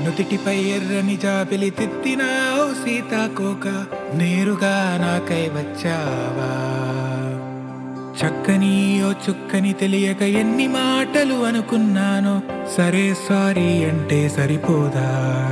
నుదిటిపై ఎర్రని జాబిలి తిత్తిన ఓ సీతాకోక నేరుగా నాకై వచ్చావా చక్కని ఓ చుక్కని తెలియక ఎన్ని మాటలు అనుకున్నానో సరే సారీ అంటే సరిపోదా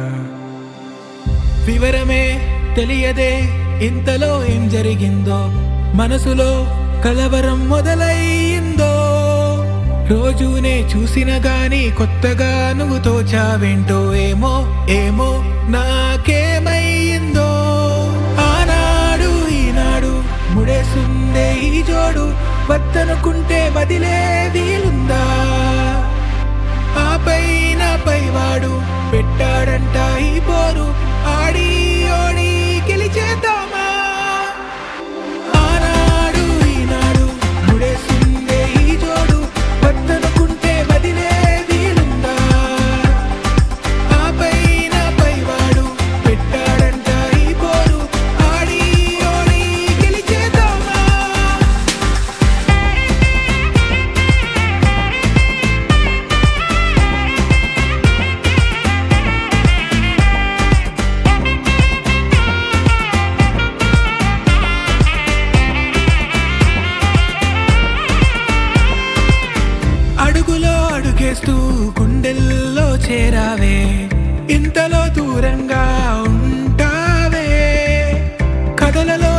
వివరమే తెలియదే ఇంతలో ఏం జరిగిందో మనసులో కలవరం మొదలయ్యిందో రోజునే చూసిన గాని కొత్తగా నువ్వు తోచావేంటో ఏమో ఏమో నాకేమయ్యిందో ఆనాడు ఈనాడు ముడేసుందే ఈ జోడు వద్దనుకుంటే వదిలే వీలుందా ఆ పైన పైవాడు పెట్టాడంట ఈ పోరు ఆడి ఓడి గెలిచేద్దామా ఆనాడు ఈనాడు ముడేసిందే ఈ జోడు వద్దనుకుంటే వదిలే వీలుందా ఆ పైన పైవాడు పెట్టాడంట ఈ పోరు ఆడి ఓడి గెలిచేద్దామా అడుగులో అడుగేస్తూ గుండెల్లో చేరావే ఇంతలో దూరంగా ఉంటావే కథలలో